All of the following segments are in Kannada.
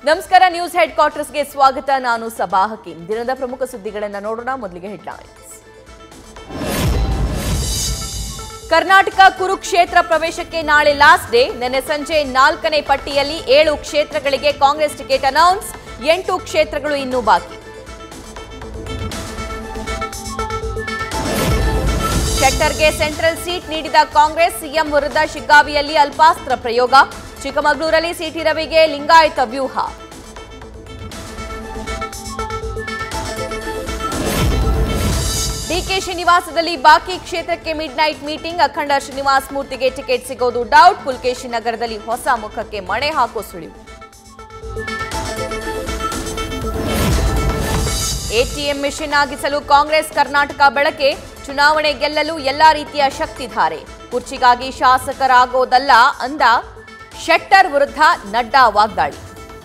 ನಮಸ್ಕಾರ ನ್ಯೂಸ್ ಹೆಡ್ ಕ್ವಾರ್ಟರ್ಸ್ಗೆ ಸ್ವಾಗತ ನಾನು ಸಬಾ ಹಕೀಂ ದಿನದ ಪ್ರಮುಖ ಸುದ್ದಿಗಳನ್ನು ನೋಡೋಣ ಮೊದಲಿಗೆ ಹೆಡ್ಲೈನ್ಸ್ ಕರ್ನಾಟಕ ಕುರುಕ್ಷೇತ್ರ ಪ್ರವೇಶಕ್ಕೆ ನಾಳೆ ಲಾಸ್ಟ್ ಡೇ ನಿನ್ನೆ ಸಂಜೆ ನಾಲ್ಕನೇ ಪಟ್ಟಿಯಲ್ಲಿ ಏಳು ಕ್ಷೇತ್ರಗಳಿಗೆ ಕಾಂಗ್ರೆಸ್ ಟಿಕೆಟ್ ಅನೌನ್ಸ್ ಎಂಟು ಕ್ಷೇತ್ರಗಳು ಇನ್ನೂ ಬಾಕಿ ಶೆಟ್ಟರ್ಗೆ ಸೆಂಟ್ರಲ್ ಸೀಟ್ ನೀಡಿದ ಕಾಂಗ್ರೆಸ್ ಸಿಎಂ ವಿರುದ್ಧ ಶಿಗ್ಗಾವಿಯಲ್ಲಿ ಅಲ್ಪಾಸ್ತ್ರ ಪ್ರಯೋಗ ಚಿಕ್ಕಮಗಳೂರಲ್ಲಿ ಸಿಟಿ ರವಿಗೆ ಲಿಂಗಾಯತ ವ್ಯೂಹ ಡಿಕೆಶಿ ನಿವಾಸದಲ್ಲಿ ಬಾಕಿ ಕ್ಷೇತ್ರಕ್ಕೆ ಮಿಡ್ ನೈಟ್ ಮೀಟಿಂಗ್ ಅಖಂಡ ಶ್ರೀನಿವಾಸ್ ಮೂರ್ತಿಗೆ ಟಿಕೆಟ್ ಸಿಗೋದು ಡೌಟ್ ಪುಲ್ಕೇಶಿ ನಗರದಲ್ಲಿ ಹೊಸ ಮುಖಕ್ಕೆ ಮಣೆ ಹಾಕೋ ಸುಳಿವು ಎಟಿಎಂ ಮಿಷನ್ ಆಗಿಸಲು ಕಾಂಗ್ರೆಸ್ ಕರ್ನಾಟಕ ಬಳಕೆ ಚುನಾವಣೆ ಗೆಲ್ಲಲು ಎಲ್ಲಾ ರೀತಿಯ ಶಕ್ತಿಧಾರೆ ಕುರ್ಚಿಗಾಗಿ ಶಾಸಕರಾಗೋದಲ್ಲ ಅಂದ ಶೆಟ್ಟರ್ ವಿರುದ್ಧ ನಡ್ಡಾ ವಾಗ್ದಾಳಿ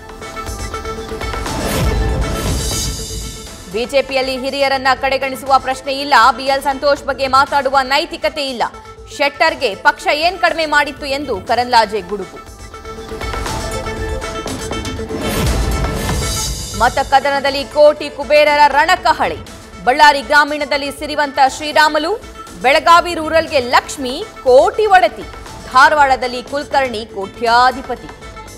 ಬಿಜೆಪಿಯಲ್ಲಿ ಹಿರಿಯರನ್ನ ಕಡೆಗಣಿಸುವ ಪ್ರಶ್ನೆ ಇಲ್ಲ ಬಿಎಲ್ ಸಂತೋಷ್ ಬಗ್ಗೆ ಮಾತಾಡುವ ನೈತಿಕತೆ ಇಲ್ಲ ಶೆಟ್ಟರ್ಗೆ ಪಕ್ಷ ಏನ್ ಕಡಿಮೆ ಮಾಡಿತ್ತು ಎಂದು ಕರಂದ್ಲಾಜೆ ಗುಡುಗು ಮತ ಕದನದಲ್ಲಿ ಕೋಟಿ ಕುಬೇರರ ರಣಕಹಳೆ ಬಳ್ಳಾರಿ ಗ್ರಾಮೀಣದಲ್ಲಿ ಸಿರಿವಂತ ಶ್ರೀರಾಮಲು ಬೆಳಗಾವಿ ರೂರಲ್ಗೆ ಲಕ್ಷ್ಮಿ ಕೋಟಿ ಒಡತಿ ಧಾರವಾಡದಲ್ಲಿ ಕುಲಕರ್ಣಿ ಕೋಟ್ಯಾಧಿಪತಿ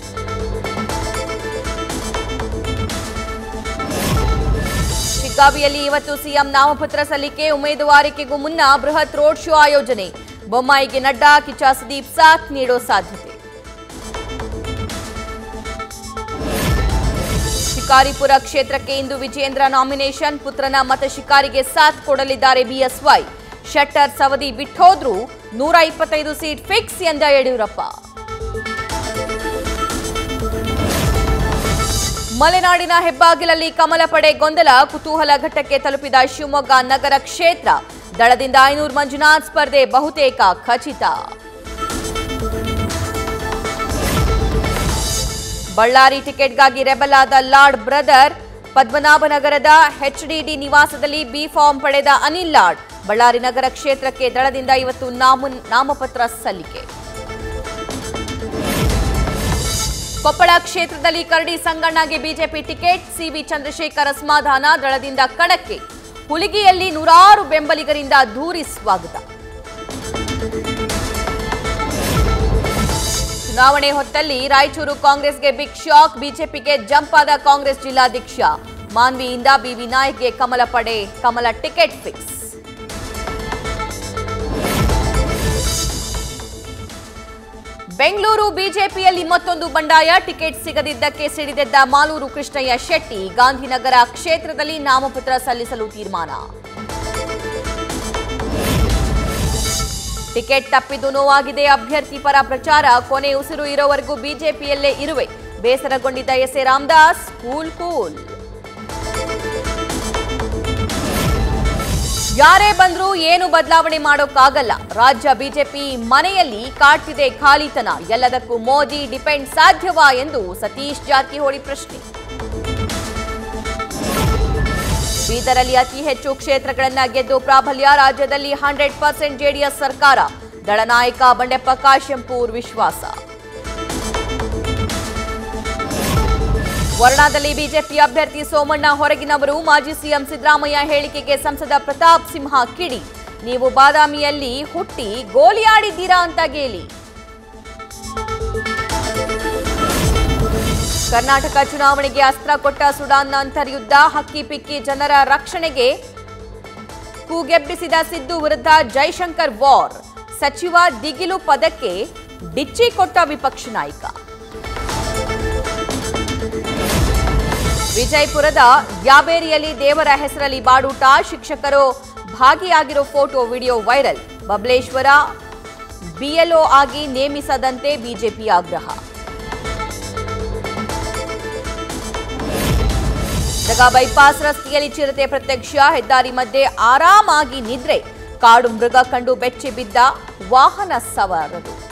ಶಿಗ್ಗಾವಿಯಲ್ಲಿ ಇವತ್ತು ಸಿಎಂ ನಾಮಪತ್ರ ಸಲ್ಲಿಕೆ ಉಮೇದುವಾರಿಕೆಗೂ ಮುನ್ನ ಬೃಹತ್ ರೋಡ್ ಶೋ ಆಯೋಜನೆ ಬೊಮ್ಮಾಯಿಗೆ ನಡ್ಡಾ ಕಿಚ್ಚ ಸುದೀಪ್ ಸಾಥ್ ನೀಡೋ ಸಾಧ್ಯತೆ ಶಿಕಾರಿಪುರ ಕ್ಷೇತ್ರಕ್ಕೆ ಇಂದು ವಿಜೇಂದ್ರ ನಾಮಿನೇಷನ್ ಪುತ್ರನ ಮತ ಶಿಕಾರಿಗೆ ಸಾಥ್ ಕೊಡಲಿದ್ದಾರೆ ಬಿಎಸ್ವೈ ಶೆಟ್ಟರ್ ಸವದಿ ಬಿಟ್ಟೋದ್ರೂ ನೂರ ಇಪ್ಪತ್ತೈದು ಸೀಟ್ ಫಿಕ್ಸ್ ಎಂದ ಯಡಿಯೂರಪ್ಪ ಮಲೆನಾಡಿನ ಹೆಬ್ಬಾಗಿಲಲ್ಲಿ ಕಮಲ ಪಡೆ ಗೊಂದಲ ಕುತೂಹಲ ಘಟ್ಟಕ್ಕೆ ತಲುಪಿದ ಶಿವಮೊಗ್ಗ ನಗರ ಕ್ಷೇತ್ರ ದಳದಿಂದ ಐನೂರು ಮಂಜುನಾಥ್ ಸ್ಪರ್ಧೆ ಬಹುತೇಕ ಖಚಿತ ಬಳ್ಳಾರಿ ಟಿಕೆಟ್ಗಾಗಿ ರೆಬಲ್ ಆದ ಲಾರ್ಡ್ ಬ್ರದರ್ ಪದ್ಮನಾಭನಗರದ ಎಚ್ಡಿಡಿ ನಿವಾಸದಲ್ಲಿ ಬಿ ಫಾರ್ಮ್ ಪಡೆದ ಅನಿಲ್ ಲಾಡ್ ಬಳ್ಳಾರಿ ನಗರ ಕ್ಷೇತ್ರಕ್ಕೆ ದಳದಿಂದ ಇವತ್ತು ನಾಮ ನಾಮಪತ್ರ ಸಲ್ಲಿಕೆ ಕೊಪ್ಪಳ ಕ್ಷೇತ್ರದಲ್ಲಿ ಕರಡಿ ಸಂಗಣ್ಣಗೆ ಬಿಜೆಪಿ ಟಿಕೆಟ್ ಸಿವಿ ಚಂದ್ರಶೇಖರ್ ಅಸಮಾಧಾನ ದಳದಿಂದ ಕಣಕ್ಕೆ ಹುಲಿಗಿಯಲ್ಲಿ ನೂರಾರು ಬೆಂಬಲಿಗರಿಂದ ದೂರಿ ಸ್ವಾಗತ ಚುನಾವಣೆ ಹೊತ್ತಲ್ಲಿ ರಾಯಚೂರು ಕಾಂಗ್ರೆಸ್ಗೆ ಬಿಗ್ ಶಾಕ್ ಬಿಜೆಪಿಗೆ ಜಂಪ್ ಆದ ಕಾಂಗ್ರೆಸ್ ಜಿಲ್ಲಾಧ್ಯಕ್ಷ ಮಾನ್ವಿಯಿಂದ ಬಿವಿ ನಾಯಕ್ಗೆ ಕಮಲ ಪಡೆ ಕಮಲ ಟಿಕೆಟ್ ಫಿಕ್ಸ್ ಬೆಂಗಳೂರು ಬಿಜೆಪಿಯಲ್ಲಿ ಮತ್ತೊಂದು ಬಂಡಾಯ ಟಿಕೆಟ್ ಸಿಗದಿದ್ದಕ್ಕೆ ಸಿಡಿದೆದ್ದ ಮಾಲೂರು ಕೃಷ್ಣಯ್ಯ ಶೆಟ್ಟಿ ಗಾಂಧಿನಗರ ಕ್ಷೇತ್ರದಲ್ಲಿ ನಾಮಪತ್ರ ಸಲ್ಲಿಸಲು ತೀರ್ಮಾನ ಟಿಕೆಟ್ ತಪ್ಪಿದ್ದು ನೋವಾಗಿದೆ ಅಭ್ಯರ್ಥಿ ಪರ ಪ್ರಚಾರ ಕೊನೆ ಉಸಿರು ಇರೋವರೆಗೂ ಬಿಜೆಪಿಯಲ್ಲೇ ಇರುವೆ ಬೇಸರಗೊಂಡಿದ್ದ S A Ramadas cool cool ಯಾರೇ ಬಂದ್ರೂ ಏನು ಬದಲಾವಣೆ ಮಾಡೋಕ್ಕಾಗಲ್ಲ ರಾಜ್ಯ ಬಿಜೆಪಿ ಮನೆಯಲ್ಲಿ ಕಾಡ್ತಿದೆ ಖಾಲಿತನ ಎಲ್ಲದಕ್ಕೂ ಮೋದಿ ಡಿಪೆಂಡ್ ಸಾಧ್ಯವಾ ಎಂದು ಸತೀಶ್ ಜಾರಕಿಹೊಳಿ ಪ್ರಶ್ನೆ ಬೀದರಲ್ಲಿ ಅತಿ ಹೆಚ್ಚು ಕ್ಷೇತ್ರಗಳನ್ನ ಗೆದ್ದು ಪ್ರಾಬಲ್ಯ ರಾಜ್ಯದಲ್ಲಿ ಹಂಡ್ರೆಡ್ ಪರ್ಸೆಂಟ್ ಜೆಡಿಎಸ್ ಸರ್ಕಾರ ದಳನಾಯಕ ಬಂಡೆಪ್ಪ ಕಾಶೆಂಪೂರ್ ವಿಶ್ವಾಸ ವರ್ಣಾದಲ್ಲಿ ಬಿಜೆಪಿ ಅಭ್ಯರ್ಥಿ ಸೋಮಣ್ಣ ಹೊರಗಿನವರು ಮಾಜಿ ಸಿಎಂ ಸಿದ್ದರಾಮಯ್ಯ ಹೇಳಿಕೆಗೆ ಸಂಸದ ಪ್ರತಾಪ್ ಸಿಂಹ ಕಿಡಿ ನೀವು ಬಾದಾಮಿಯಲ್ಲಿ ಹುಟ್ಟಿ ಗೋಲಿ ಆಡಿದ್ದೀರಾ ಅಂತ ಗೇಲಿ ಕರ್ನಾಟಕ ಚುನಾವಣೆಗೆ ಅಸ್ತ್ರ ಕೊಟ್ಟ ಸುಡಾನ್ನ ಅಂತರ್ಯುದ್ಧ ಹಕ್ಕಿ ಪಿಕ್ಕಿ ಜನರ ರಕ್ಷಣೆಗೆ ಕೂಗೆಬ್ಬಿಸಿದ ಸಿದ್ದು ವಿರುದ್ಧ ಜೈಶಂಕರ್ ವಾರ್ ಸಚಿವ ದಿಗಿಲು ಪದಕ್ಕೆ ಡಿಚ್ಚಿ ಕೊಟ್ಟ ವಿಪಕ್ಷ ನಾಯಕ ವಿಜಯಪುರದ ಯಾಬೇರಿಯಲ್ಲಿ ದೇವರ ಹೆಸರಲ್ಲಿ ಬಾಡೂಟ ಶಿಕ್ಷಕರು ಭಾಗಿಯಾಗಿರೋ photo video viral Babaleshwar BLO ಆಗಿ ನೇಮಿಸದಂತೆ ಬಿಜೆಪಿ ಆಗ್ರಹ ದಗ ಬೈಪಾಸ್ ರಸ್ತೆಯಲ್ಲಿ ಚಿರತೆ ಪ್ರತ್ಯಕ್ಷ ಹೆದ್ದಾರಿ ಮಧ್ಯೆ ಆರಾಮಾಗಿ ನಿದ್ರೆ ಕಾಡು ಮೃಗ ಕಂಡು ಬೆಚ್ಚಿ ಬಿದ್ದ ವಾಹನ ಸವಾರರು